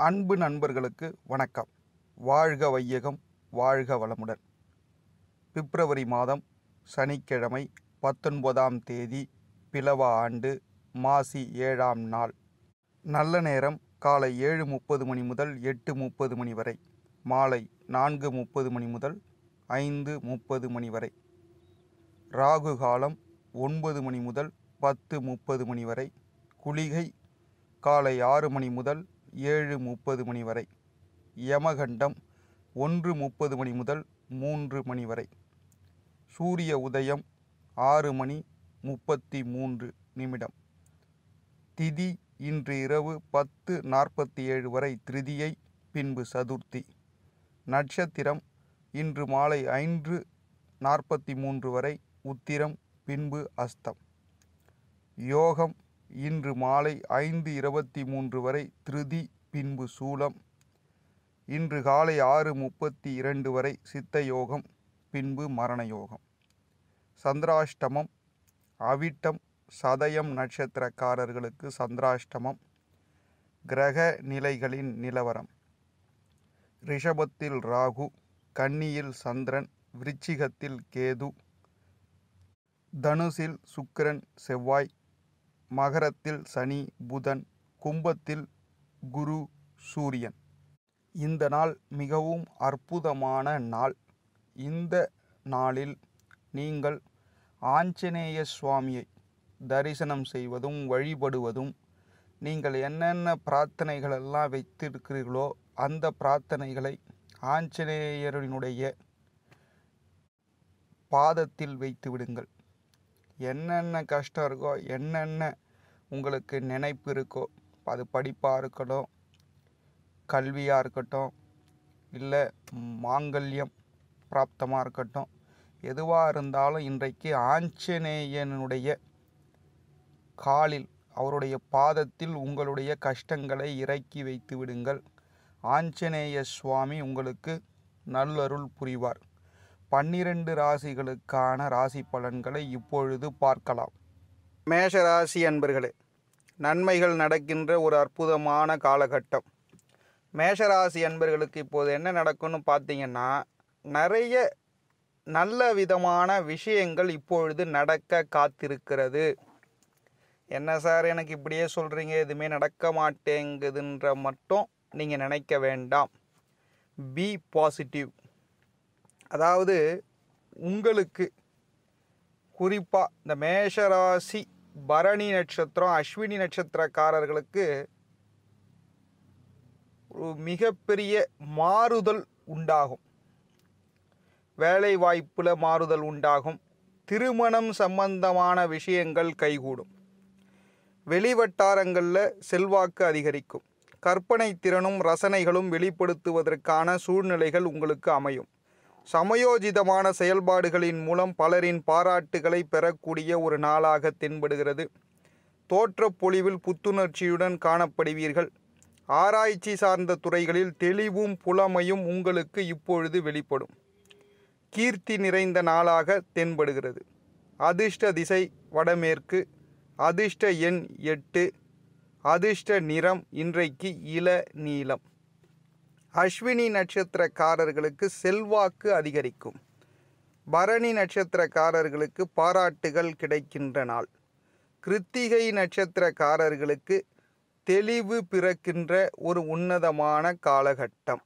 அன்பு நண்பர்களுக்கு வணக்கம் வாழ்க வையகம் வாழ்க வளமுடன் பிப்ரவரி மாதம் சனிக்கிழமை பத்தொன்பதாம் தேதி பிலவ ஆண்டு மாசி ஏழாம் நாள் நல்ல நேரம் காலை ஏழு முப்பது மணி முதல் எட்டு முப்பது மணி வரை மாலை நான்கு முப்பது மணி முதல் ஐந்து முப்பது மணி வரை ராகு காலம் ஒன்பது மணி முதல் பத்து முப்பது மணி வரை குளிகை காலை ஆறு மணி முதல் ஏழு முப்பது மணி வரை யமகண்டம் ஒன்று முப்பது மணி முதல் மூன்று மணி வரை சூரிய உதயம் ஆறு மணி முப்பத்தி மூன்று நிமிடம் திதி இன்று இரவு பத்து நாற்பத்தி ஏழு வரை திருதியை பின்பு சதுர்த்தி நட்சத்திரம் இன்று மாலை ஐந்து நாற்பத்தி மூன்று வரை உத்திரம் பின்பு அஸ்தம் யோகம் இன்று மாலை ஐந்து இருபத்தி மூன்று வரை திருதி பின்பு சூலம் இன்று காலை ஆறு முப்பத்தி இரண்டு வரை சித்த யோகம் பின்பு மரண யோகம் சந்திராஷ்டமம் அவிட்டம் சதயம் நட்சத்திரக்காரர்களுக்கு சந்திராஷ்டமம் கிரக நிலைகளின் நிலவரம் ரிஷபத்தில் ராகு கன்னியில் சந்திரன் விருச்சிகத்தில் கேது தனுசில் சுக்கிரன் செவ்வாய் மகரத்தில் சனி புதன் கும்பத்தில் குரு சூரியன் இந்த நாள் மிகவும் அற்புதமான நாள் இந்த நாளில் நீங்கள் ஆஞ்சநேய சுவாமியை தரிசனம் செய்வதும் வழிபடுவதும் நீங்கள் என்னென்ன பிரார்த்தனைகள் எல்லாம் வைத்திருக்கிறீர்களோ அந்த பிரார்த்தனைகளை ஆஞ்சநேயரினுடைய பாதத்தில் வைத்து விடுங்கள் என்னென்ன கஷ்டம் இருக்கோ என்னென்ன உங்களுக்கு நினைப்பு இருக்கோ அது படிப்பாக இருக்கட்டும் கல்வியாக இருக்கட்டும் இல்லை மாங்கல்யம் பிராப்தமாக இருக்கட்டும் எதுவாக இருந்தாலும் இன்றைக்கு ஆஞ்சநேயனுடைய காலில் அவருடைய பாதத்தில் உங்களுடைய கஷ்டங்களை இறக்கி வைத்து விடுங்கள் ஆஞ்சநேய சுவாமி உங்களுக்கு நல்லருள் புரிவார் பன்னிரண்டு ராசிகளுக்கான ராசி பலன்களை இப்பொழுது பார்க்கலாம் மேஷ ராசி அன்பர்களே நன்மைகள் நடக்கின்ற ஒரு அற்புதமான காலகட்டம் மேஷராசி அன்பர்களுக்கு இப்போது என்ன நடக்கும்னு பார்த்தீங்கன்னா நிறைய நல்ல விதமான விஷயங்கள் இப்பொழுது நடக்க காத்திருக்கிறது என்ன சார் எனக்கு இப்படியே சொல்கிறீங்க எதுவுமே நடக்க மாட்டேங்குதுன்ற மட்டும் நீங்கள் நினைக்க வேண்டாம் பி பாசிட்டிவ் அதாவது உங்களுக்கு குறிப்பாக இந்த மேஷராசி பரணி நட்சத்திரம் அஸ்வினி நட்சத்திரக்காரர்களுக்கு ஒரு மிகப்பெரிய மாறுதல் உண்டாகும் வேலை வாய்ப்பில் மாறுதல் உண்டாகும் திருமணம் சம்பந்தமான விஷயங்கள் கைகூடும் வெளிவட்டாரங்களில் செல்வாக்கு அதிகரிக்கும் கற்பனை திறனும் ரசனைகளும் வெளிப்படுத்துவதற்கான சூழ்நிலைகள் உங்களுக்கு அமையும் சமயோஜிதமான செயல்பாடுகளின் மூலம் பலரின் பாராட்டுகளை பெறக்கூடிய ஒரு நாளாக தென்படுகிறது தோற்றப் பொலிவில் புத்துணர்ச்சியுடன் காணப்படுவீர்கள் ஆராய்ச்சி சார்ந்த துறைகளில் தெளிவும் புலமையும் உங்களுக்கு இப்பொழுது வெளிப்படும் கீர்த்தி நிறைந்த நாளாக தென்படுகிறது அதிர்ஷ்ட திசை வடமேற்கு அதிர்ஷ்ட எண் எட்டு அதிர்ஷ்ட நிறம் இன்றைக்கு இள நீலம் அஸ்வினி நட்சத்திரக்காரர்களுக்கு செல்வாக்கு அதிகரிக்கும் பரணி நட்சத்திரக்காரர்களுக்கு பாராட்டுகள் கிடைக்கின்ற நாள் கிருத்திகை நட்சத்திரக்காரர்களுக்கு தெளிவு பிறக்கின்ற ஒரு உன்னதமான காலகட்டம்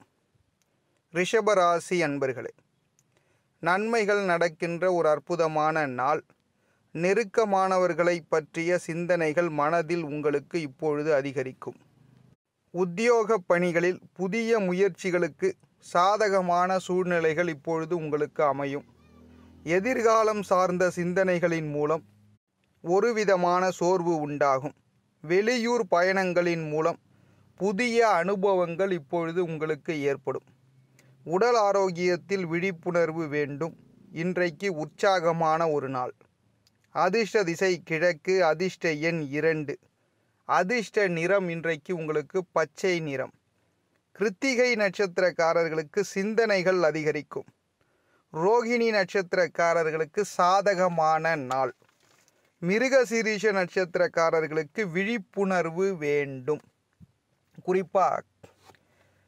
ரிஷபராசி அன்பர்களே நன்மைகள் நடக்கின்ற ஒரு அற்புதமான நாள் நெருக்கமானவர்களை பற்றிய சிந்தனைகள் மனதில் உங்களுக்கு இப்பொழுது அதிகரிக்கும் உத்தியோக பணிகளில் புதிய முயற்சிகளுக்கு சாதகமான சூழ்நிலைகள் இப்பொழுது உங்களுக்கு அமையும் எதிர்காலம் சார்ந்த சிந்தனைகளின் மூலம் ஒரு விதமான சோர்வு உண்டாகும் வெளியூர் பயணங்களின் மூலம் புதிய அனுபவங்கள் இப்பொழுது உங்களுக்கு ஏற்படும் உடல் ஆரோக்கியத்தில் விழிப்புணர்வு வேண்டும் இன்றைக்கு உற்சாகமான ஒரு நாள் அதிர்ஷ்ட திசை கிழக்கு அதிர்ஷ்ட எண் இரண்டு அதிர்ஷ்ட நிறம் இன்றைக்கு உங்களுக்கு பச்சை நிறம் கிருத்திகை நட்சத்திரக்காரர்களுக்கு சிந்தனைகள் அதிகரிக்கும் ரோகிணி நட்சத்திரக்காரர்களுக்கு சாதகமான நாள் மிருகசீரிஷ நட்சத்திரக்காரர்களுக்கு விழிப்புணர்வு வேண்டும் குறிப்பாக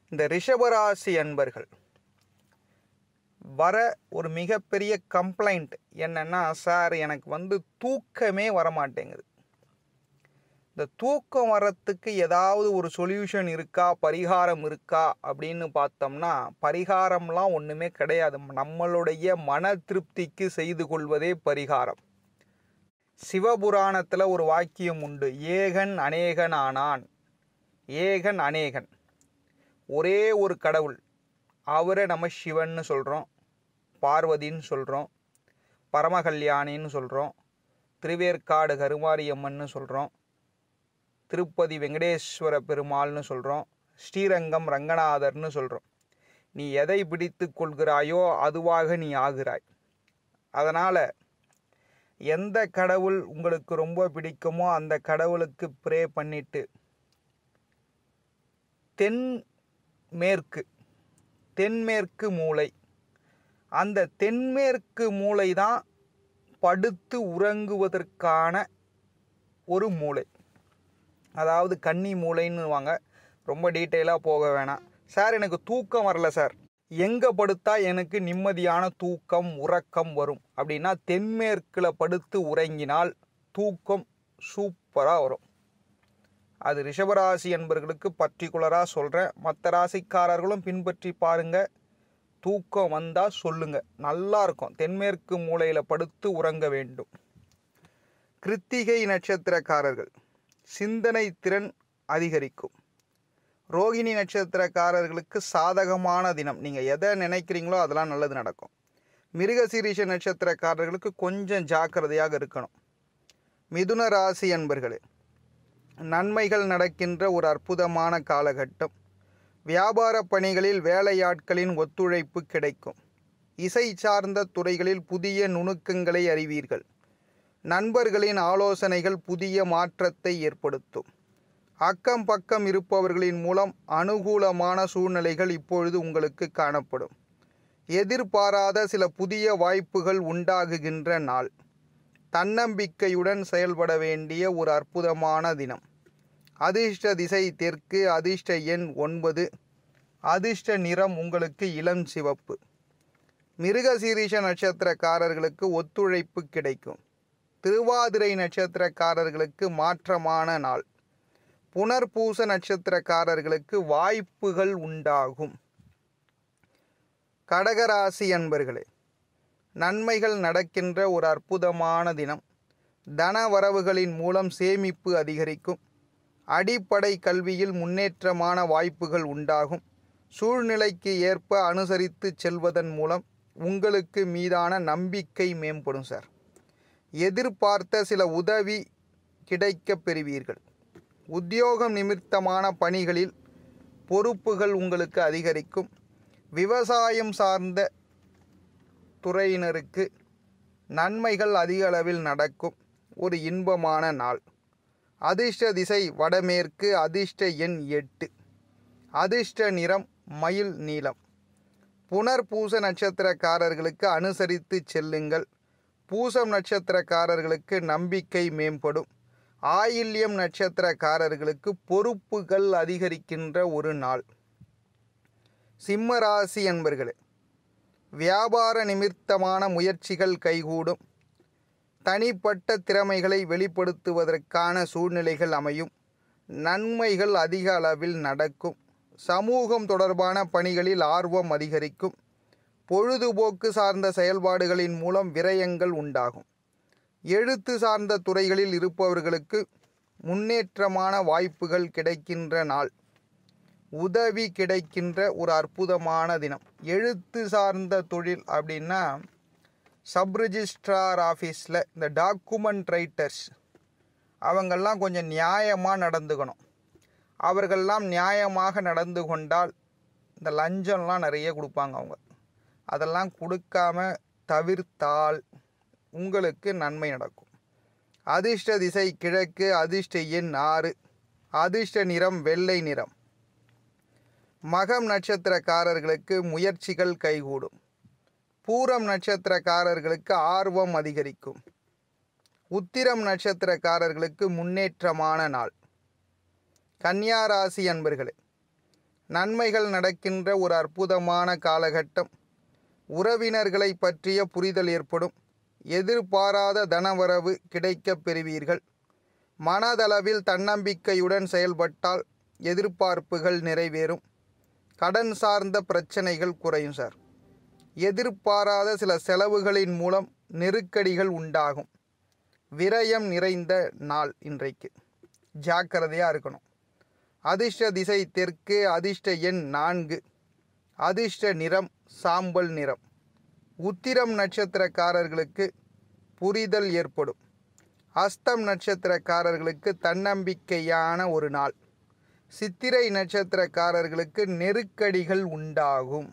இந்த ரிஷபராசி அன்பர்கள் வர ஒரு மிகப்பெரிய கம்ப்ளைண்ட் என்னன்னா சார் எனக்கு வந்து தூக்கமே வரமாட்டேங்குது இந்த தூக்கம் வரத்துக்கு ஏதாவது ஒரு சொல்யூஷன் இருக்கா பரிகாரம் இருக்கா அப்படின்னு பார்த்தோம்னா பரிகாரம்லாம் ஒன்றுமே கிடையாது நம்மளுடைய மன திருப்திக்கு செய்து கொள்வதே பரிகாரம் சிவபுராணத்தில் ஒரு வாக்கியம் உண்டு ஏகன் அநேகன் ஆனான் ஏகன் அநேகன் ஒரே ஒரு கடவுள் அவரை நம்ம சிவன்னு சொல்கிறோம் பார்வதின்னு சொல்கிறோம் பரமகல்யாணின்னு சொல்கிறோம் திருவேற்காடு கருமாரியம்மன்னு சொல்கிறோம் திருப்பதி வெங்கடேஸ்வர பெருமாள்னு சொல்கிறோம் ஸ்ரீரங்கம் ரங்கநாதர்னு சொல்கிறோம் நீ எதை பிடித்து கொள்கிறாயோ அதுவாக நீ ஆகிறாய் அதனால் எந்த கடவுள் உங்களுக்கு ரொம்ப பிடிக்குமோ அந்த கடவுளுக்கு ப்ரே பண்ணிட்டு தென் மேற்கு தென்மேற்கு மூலை அந்த தென்மேற்கு மூலை தான் படுத்து உறங்குவதற்கான ஒரு மூளை அதாவது கன்னி மூளைன்னு வாங்க ரொம்ப டீட்டெயிலாக போக வேணாம் சார் எனக்கு தூக்கம் வரல சார் எங்கே படுத்தா எனக்கு நிம்மதியான தூக்கம் உறக்கம் வரும் அப்படின்னா தென்மேற்கில் படுத்து உறங்கினால் தூக்கம் சூப்பராக வரும் அது ரிஷபராசி என்பர்களுக்கு பர்டிகுலராக சொல்கிறேன் மற்ற ராசிக்காரர்களும் பின்பற்றி பாருங்கள் தூக்கம் வந்தால் சொல்லுங்கள் நல்லா இருக்கும் தென்மேற்கு மூலையில் படுத்து உறங்க வேண்டும் கிருத்திகை நட்சத்திரக்காரர்கள் சிந்தனை திறன் அதிகரிக்கும் ரோகிணி நட்சத்திரக்காரர்களுக்கு சாதகமான தினம் நீங்கள் எதை நினைக்கிறீங்களோ அதெல்லாம் நல்லது நடக்கும் மிருகசீரிஷ நட்சத்திரக்காரர்களுக்கு கொஞ்சம் ஜாக்கிரதையாக இருக்கணும் மிதுன ராசி அன்பர்களே நன்மைகள் நடக்கின்ற ஒரு அற்புதமான காலகட்டம் வியாபார பணிகளில் வேலையாட்களின் ஒத்துழைப்பு கிடைக்கும் இசை சார்ந்த துறைகளில் புதிய நுணுக்கங்களை அறிவீர்கள் நண்பர்களின் ஆலோசனைகள் புதிய மாற்றத்தை ஏற்படுத்தும் அக்கம் பக்கம் இருப்பவர்களின் மூலம் அனுகூலமான சூழ்நிலைகள் இப்பொழுது உங்களுக்கு காணப்படும் எதிர்பாராத சில புதிய வாய்ப்புகள் உண்டாகுகின்ற நாள் தன்னம்பிக்கையுடன் செயல்பட வேண்டிய ஒரு அற்புதமான தினம் அதிர்ஷ்ட திசை தெற்கு அதிர்ஷ்ட எண் ஒன்பது அதிர்ஷ்ட நிறம் உங்களுக்கு இளம் சிவப்பு மிருகசீரிஷ நட்சத்திரக்காரர்களுக்கு ஒத்துழைப்பு கிடைக்கும் திருவாதிரை நட்சத்திரக்காரர்களுக்கு மாற்றமான நாள் புனர்பூச நட்சத்திரக்காரர்களுக்கு வாய்ப்புகள் உண்டாகும் கடகராசி அன்பர்களே நன்மைகள் நடக்கின்ற ஒரு அற்புதமான தினம் தன வரவுகளின் மூலம் சேமிப்பு அதிகரிக்கும் அடிப்படை கல்வியில் முன்னேற்றமான வாய்ப்புகள் உண்டாகும் சூழ்நிலைக்கு ஏற்ப அனுசரித்து செல்வதன் மூலம் உங்களுக்கு மீதான நம்பிக்கை மேம்படும் சார் எதிர்பார்த்த சில உதவி கிடைக்கப் பெறுவீர்கள் உத்தியோகம் நிமித்தமான பணிகளில் பொறுப்புகள் உங்களுக்கு அதிகரிக்கும் விவசாயம் சார்ந்த துறையினருக்கு நன்மைகள் அதிக அளவில் நடக்கும் ஒரு இன்பமான நாள் அதிர்ஷ்ட திசை வடமேற்கு அதிர்ஷ்ட எண் எட்டு அதிர்ஷ்ட நிறம் மயில் நீலம் புனர்பூச நட்சத்திரக்காரர்களுக்கு அனுசரித்து செல்லுங்கள் பூசம் நட்சத்திரக்காரர்களுக்கு நம்பிக்கை மேம்படும் ஆயில்யம் நட்சத்திரக்காரர்களுக்கு பொறுப்புகள் அதிகரிக்கின்ற ஒரு நாள் சிம்ம ராசி என்பர்களே வியாபார நிமித்தமான முயற்சிகள் கைகூடும் தனிப்பட்ட திறமைகளை வெளிப்படுத்துவதற்கான சூழ்நிலைகள் அமையும் நன்மைகள் அதிக அளவில் நடக்கும் சமூகம் தொடர்பான பணிகளில் ஆர்வம் அதிகரிக்கும் பொழுதுபோக்கு சார்ந்த செயல்பாடுகளின் மூலம் விரயங்கள் உண்டாகும் எழுத்து சார்ந்த துறைகளில் இருப்பவர்களுக்கு முன்னேற்றமான வாய்ப்புகள் கிடைக்கின்ற நாள் உதவி கிடைக்கின்ற ஒரு அற்புதமான தினம் எழுத்து சார்ந்த தொழில் அப்படின்னா சப் ரிஜிஸ்ட்ரார் ஆஃபீஸில் இந்த டாக்குமெண்ட் ரைட்டர்ஸ் அவங்கெல்லாம் கொஞ்சம் நியாயமாக நடந்துக்கணும் அவர்கள்லாம் நியாயமாக நடந்து கொண்டால் இந்த லஞ்சம்லாம் நிறைய கொடுப்பாங்க அவங்க அதெல்லாம் கொடுக்காம தவிர்த்தால் உங்களுக்கு நன்மை நடக்கும் அதிர்ஷ்ட திசை கிழக்கு அதிர்ஷ்ட எண் ஆறு அதிர்ஷ்ட நிறம் வெள்ளை நிறம் மகம் நட்சத்திரக்காரர்களுக்கு முயற்சிகள் கைகூடும் பூரம் நட்சத்திரக்காரர்களுக்கு ஆர்வம் அதிகரிக்கும் உத்திரம் நட்சத்திரக்காரர்களுக்கு முன்னேற்றமான நாள் கன்னியா ராசி அன்பர்களே நன்மைகள் நடக்கின்ற ஒரு அற்புதமான காலகட்டம் உறவினர்களை பற்றிய புரிதல் ஏற்படும் எதிர்பாராத தனவரவு கிடைக்கப் பெறுவீர்கள் மனதளவில் தன்னம்பிக்கையுடன் செயல்பட்டால் எதிர்பார்ப்புகள் நிறைவேறும் கடன் சார்ந்த பிரச்சனைகள் குறையும் சார் எதிர்பாராத சில செலவுகளின் மூலம் நெருக்கடிகள் உண்டாகும் விரயம் நிறைந்த நாள் இன்றைக்கு ஜாக்கிரதையாக இருக்கணும் அதிர்ஷ்ட திசை தெற்கு அதிர்ஷ்ட எண் நான்கு அதிர்ஷ்ட நிறம் சாம்பல் நிறம் உத்திரம் நட்சத்திரக்காரர்களுக்கு புரிதல் ஏற்படும் அஸ்தம் நட்சத்திரக்காரர்களுக்கு தன்னம்பிக்கையான ஒரு நாள் சித்திரை நட்சத்திரக்காரர்களுக்கு நெருக்கடிகள் உண்டாகும்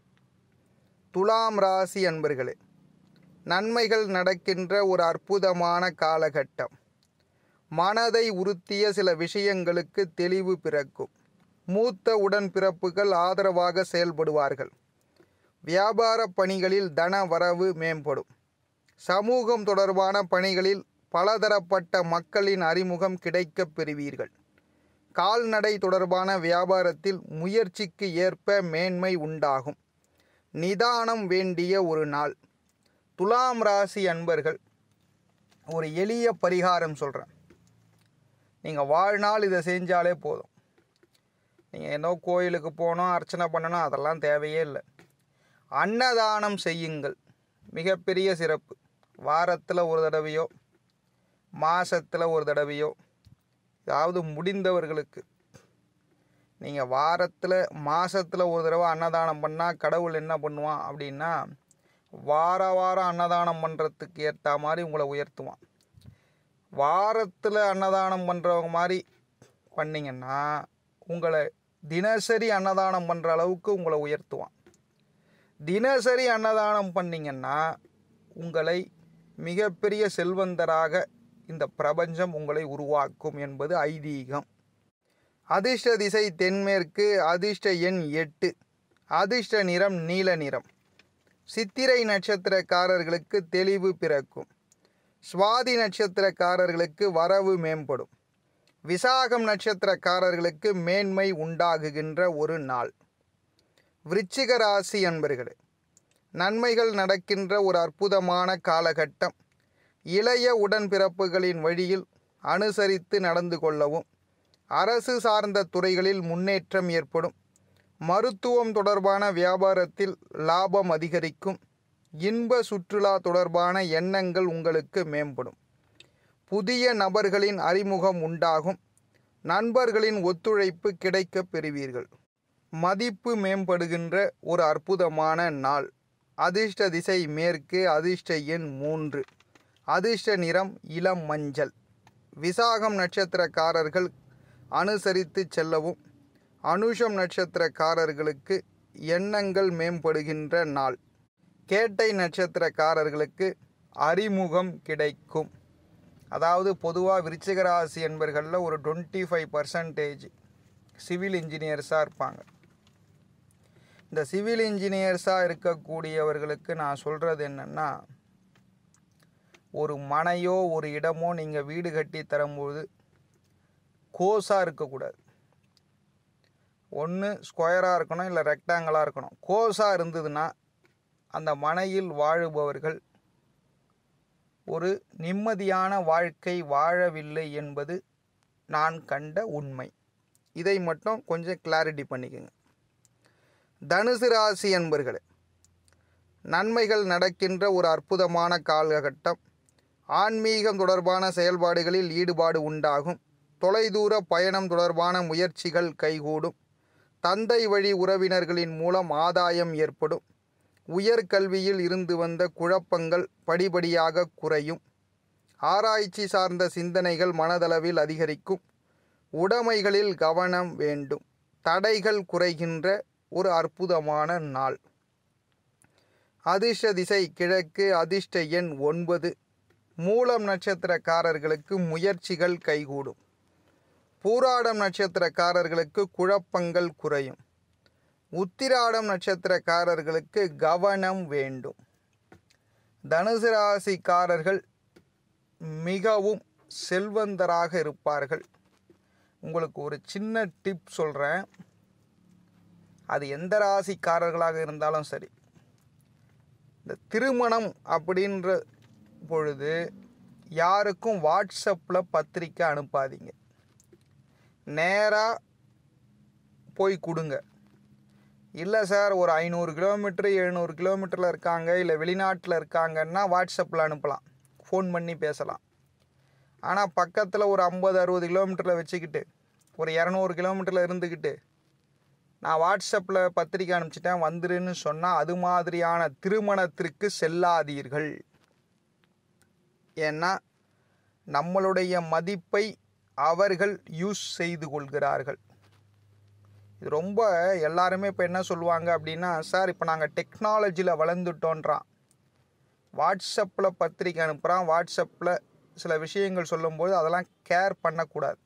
துலாம் ராசி அன்பர்களே நன்மைகள் நடக்கின்ற ஒரு அற்புதமான காலகட்டம் மனதை உறுத்திய சில விஷயங்களுக்கு தெளிவு பிறக்கும் மூத்த உடன்பிறப்புகள் ஆதரவாக செயல்படுவார்கள் வியாபார பணிகளில் தன வரவு மேம்படும் சமூகம் தொடர்பான பணிகளில் பலதரப்பட்ட மக்களின் அறிமுகம் கிடைக்கப் பெறுவீர்கள் கால்நடை தொடர்பான வியாபாரத்தில் முயற்சிக்கு ஏற்ப மேன்மை உண்டாகும் நிதானம் வேண்டிய ஒரு நாள் துலாம் ராசி அன்பர்கள் ஒரு எளிய பரிகாரம் சொல்கிறேன் நீங்கள் வாழ்நாள் இதை செஞ்சாலே போதும் நீங்கள் ஏதோ கோயிலுக்கு போகணும் அர்ச்சனை பண்ணணும் அதெல்லாம் தேவையே இல்லை அன்னதானம் செய்யுங்கள் மிகப்பெரிய சிறப்பு வாரத்தில் ஒரு தடவையோ மாதத்தில் ஒரு தடவையோ அதாவது முடிந்தவர்களுக்கு நீங்கள் வாரத்தில் மாதத்தில் ஒரு தடவை அன்னதானம் பண்ணால் கடவுள் என்ன பண்ணுவான் அப்படின்னா வார வாரம் அன்னதானம் பண்ணுறதுக்கு ஏற்ற மாதிரி உங்களை உயர்த்துவான் வாரத்தில் அன்னதானம் பண்ணுறவங்க மாதிரி பண்ணிங்கன்னா உங்களை தினசரி அன்னதானம் பண்ணுற அளவுக்கு உங்களை உயர்த்துவான் தினசரி அன்னதானம் பண்ணிங்கன்னா உங்களை மிகப்பெரிய செல்வந்தராக இந்த பிரபஞ்சம் உங்களை உருவாக்கும் என்பது ஐதீகம் அதிர்ஷ்ட திசை தென்மேற்கு அதிர்ஷ்ட எண் எட்டு அதிர்ஷ்ட நிறம் நீல நிறம் சித்திரை நட்சத்திரக்காரர்களுக்கு தெளிவு பிறக்கும் சுவாதி நட்சத்திரக்காரர்களுக்கு வரவு மேம்படும் விசாகம் நட்சத்திரக்காரர்களுக்கு மேன்மை உண்டாகுகின்ற ஒரு நாள் விருச்சிக ராசி அன்பர்களே நன்மைகள் நடக்கின்ற ஒரு அற்புதமான காலகட்டம் இளைய உடன்பிறப்புகளின் வழியில் அனுசரித்து நடந்து கொள்ளவும் அரசு சார்ந்த துறைகளில் முன்னேற்றம் ஏற்படும் மருத்துவம் தொடர்பான வியாபாரத்தில் லாபம் அதிகரிக்கும் இன்ப சுற்றுலா தொடர்பான எண்ணங்கள் உங்களுக்கு மேம்படும் புதிய நபர்களின் அறிமுகம் உண்டாகும் நண்பர்களின் ஒத்துழைப்பு கிடைக்கப் பெறுவீர்கள் மதிப்பு மேம்படுகின்ற ஒரு அற்புதமான நாள் அதிர்ஷ்ட திசை மேற்கு அதிர்ஷ்ட எண் மூன்று அதிர்ஷ்ட நிறம் இளம் மஞ்சள் விசாகம் நட்சத்திரக்காரர்கள் அனுசரித்து செல்லவும் அனுஷம் நட்சத்திரக்காரர்களுக்கு எண்ணங்கள் மேம்படுகின்ற நாள் கேட்டை நட்சத்திரக்காரர்களுக்கு அறிமுகம் கிடைக்கும் அதாவது பொதுவாக விருச்சிக ராசி என்பர்களில் ஒரு டுவெண்ட்டி ஃபைவ் பர்சன்டேஜ் சிவில் இன்ஜினியர்ஸாக இருப்பாங்க இந்த சிவில் இன்ஜினியர்ஸாக இருக்கக்கூடியவர்களுக்கு நான் சொல்கிறது என்னென்னா ஒரு மனையோ ஒரு இடமோ நீங்கள் வீடு கட்டி தரும்போது கோஸாக இருக்கக்கூடாது ஒன்று ஸ்கொயராக இருக்கணும் இல்லை ரெக்டாங்கிளாக இருக்கணும் கோஸாக இருந்ததுன்னா அந்த மனையில் வாழுபவர்கள் ஒரு நிம்மதியான வாழ்க்கை வாழவில்லை என்பது நான் கண்ட உண்மை இதை மட்டும் கொஞ்சம் கிளாரிட்டி பண்ணிக்கோங்க தனுசு ராசி என்பர்களே நன்மைகள் நடக்கின்ற ஒரு அற்புதமான காலகட்டம் ஆன்மீகம் தொடர்பான செயல்பாடுகளில் ஈடுபாடு உண்டாகும் தொலைதூர பயணம் தொடர்பான முயற்சிகள் கைகூடும் தந்தை வழி உறவினர்களின் மூலம் ஆதாயம் ஏற்படும் உயர்கல்வியில் இருந்து வந்த குழப்பங்கள் படிப்படியாக குறையும் ஆராய்ச்சி சார்ந்த சிந்தனைகள் மனதளவில் அதிகரிக்கும் உடைமைகளில் கவனம் வேண்டும் தடைகள் குறைகின்ற ஒரு அற்புதமான நாள் அதிர்ஷ்ட திசை கிழக்கு அதிர்ஷ்ட எண் ஒன்பது மூலம் நட்சத்திரக்காரர்களுக்கு முயற்சிகள் கைகூடும் பூராடம் நட்சத்திரக்காரர்களுக்கு குழப்பங்கள் குறையும் உத்திராடம் நட்சத்திரக்காரர்களுக்கு கவனம் வேண்டும் தனுசு ராசிக்காரர்கள் மிகவும் செல்வந்தராக இருப்பார்கள் உங்களுக்கு ஒரு சின்ன டிப் சொல்கிறேன் அது எந்த ராசிக்காரர்களாக இருந்தாலும் சரி இந்த திருமணம் அப்படின்ற பொழுது யாருக்கும் வாட்ஸ்அப்பில் பத்திரிக்கை அனுப்பாதீங்க நேராக போய் கொடுங்க இல்லை சார் ஒரு ஐநூறு கிலோமீட்டர் எழுநூறு கிலோமீட்டரில் இருக்காங்க இல்லை வெளிநாட்டில் இருக்காங்கன்னா வாட்ஸ்அப்பில் அனுப்பலாம் ஃபோன் பண்ணி பேசலாம் ஆனால் பக்கத்தில் ஒரு ஐம்பது அறுபது கிலோமீட்டரில் வச்சுக்கிட்டு ஒரு இரநூறு கிலோமீட்டரில் இருந்துக்கிட்டு நான் வாட்ஸ்அப்பில் பத்திரிக்கை அனுப்பிச்சிட்டேன் வந்துருன்னு சொன்னால் அது மாதிரியான திருமணத்திற்கு செல்லாதீர்கள் ஏன்னா நம்மளுடைய மதிப்பை அவர்கள் யூஸ் செய்து கொள்கிறார்கள் இது ரொம்ப எல்லாருமே இப்போ என்ன சொல்லுவாங்க அப்படின்னா சார் இப்போ நாங்கள் டெக்னாலஜியில் வளர்ந்துட்டோன்றான் வாட்ஸ்அப்பில் பத்திரிக்கை அனுப்புகிறான் வாட்ஸ்அப்பில் சில விஷயங்கள் சொல்லும்போது அதெல்லாம் கேர் பண்ணக்கூடாது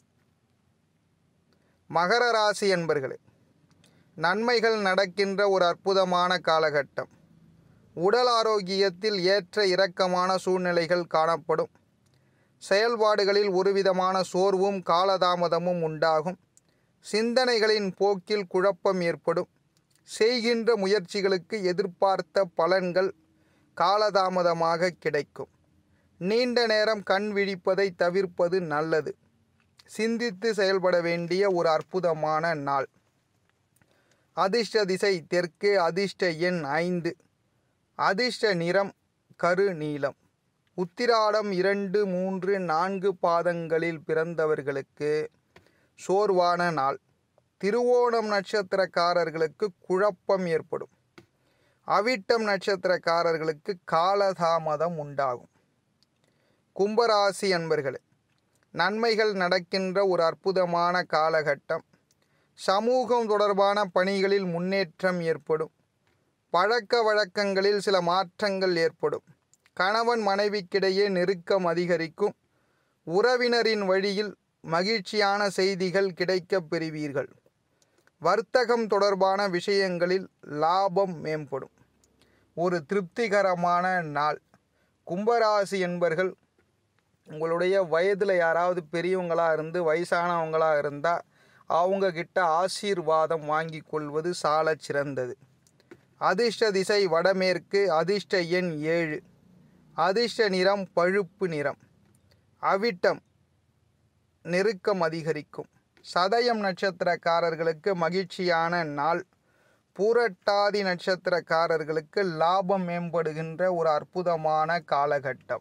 மகர ராசி என்பர்களே நன்மைகள் நடக்கின்ற ஒரு அற்புதமான காலகட்டம் உடல் ஆரோக்கியத்தில் ஏற்ற இறக்கமான சூழ்நிலைகள் காணப்படும் செயல்பாடுகளில் ஒருவிதமான சோர்வும் காலதாமதமும் உண்டாகும் சிந்தனைகளின் போக்கில் குழப்பம் ஏற்படும் செய்கின்ற முயற்சிகளுக்கு எதிர்பார்த்த பலன்கள் காலதாமதமாக கிடைக்கும் நீண்ட நேரம் கண் விழிப்பதை தவிர்ப்பது நல்லது சிந்தித்து செயல்பட வேண்டிய ஒரு அற்புதமான நாள் அதிர்ஷ்ட திசை தெற்கு அதிர்ஷ்ட எண் ஐந்து அதிர்ஷ்ட நிறம் கரு நீலம் உத்திராடம் இரண்டு மூன்று நான்கு பாதங்களில் பிறந்தவர்களுக்கு சோர்வான நாள் திருவோணம் நட்சத்திரக்காரர்களுக்கு குழப்பம் ஏற்படும் அவிட்டம் நட்சத்திரக்காரர்களுக்கு காலதாமதம் உண்டாகும் கும்பராசி அன்பர்களே நன்மைகள் நடக்கின்ற ஒரு அற்புதமான காலகட்டம் சமூகம் தொடர்பான பணிகளில் முன்னேற்றம் ஏற்படும் பழக்க வழக்கங்களில் சில மாற்றங்கள் ஏற்படும் கணவன் மனைவிக்கிடையே நெருக்கம் அதிகரிக்கும் உறவினரின் வழியில் மகிழ்ச்சியான செய்திகள் கிடைக்கப் பெறுவீர்கள் வர்த்தகம் தொடர்பான விஷயங்களில் லாபம் மேம்படும் ஒரு திருப்திகரமான நாள் கும்பராசி என்பர்கள் உங்களுடைய வயதில் யாராவது பெரியவங்களாக இருந்து வயசானவங்களாக இருந்தால் அவங்கக்கிட்ட ஆசீர்வாதம் வாங்கி கொள்வது சால சிறந்தது அதிர்ஷ்ட திசை வடமேற்கு அதிர்ஷ்ட எண் ஏழு அதிர்ஷ்ட நிறம் பழுப்பு நிறம் அவிட்டம் நெருக்கம் அதிகரிக்கும் சதயம் நட்சத்திரக்காரர்களுக்கு மகிழ்ச்சியான நாள் பூரட்டாதி நட்சத்திரக்காரர்களுக்கு லாபம் மேம்படுகின்ற ஒரு அற்புதமான காலகட்டம்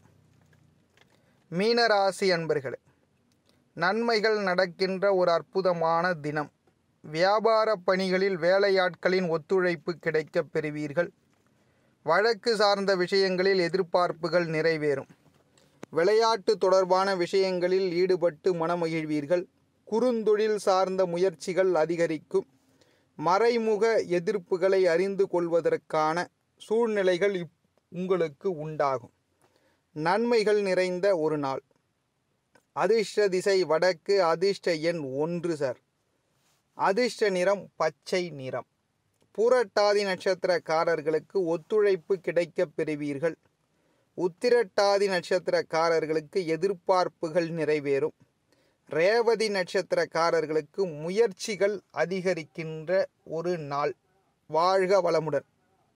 மீனராசி அன்பர்களே நன்மைகள் நடக்கின்ற ஒரு அற்புதமான தினம் வியாபார பணிகளில் வேலையாட்களின் ஒத்துழைப்பு கிடைக்கப் பெறுவீர்கள் வழக்கு சார்ந்த விஷயங்களில் எதிர்பார்ப்புகள் நிறைவேறும் விளையாட்டு தொடர்பான விஷயங்களில் ஈடுபட்டு மனமகிழ்வீர்கள் குறுந்தொழில் சார்ந்த முயற்சிகள் அதிகரிக்கும் மறைமுக எதிர்ப்புகளை அறிந்து கொள்வதற்கான சூழ்நிலைகள் இப் உங்களுக்கு உண்டாகும் நன்மைகள் நிறைந்த ஒரு நாள் அதிர்ஷ்ட திசை வடக்கு அதிர்ஷ்ட எண் ஒன்று சார் அதிர்ஷ்ட நிறம் பச்சை நிறம் பூரட்டாதி நட்சத்திரக்காரர்களுக்கு ஒத்துழைப்பு கிடைக்கப் பெறுவீர்கள் உத்திரட்டாதி நட்சத்திரக்காரர்களுக்கு எதிர்பார்ப்புகள் நிறைவேறும் ரேவதி நட்சத்திரக்காரர்களுக்கு முயற்சிகள் அதிகரிக்கின்ற ஒரு நாள் வாழ்க வளமுடன்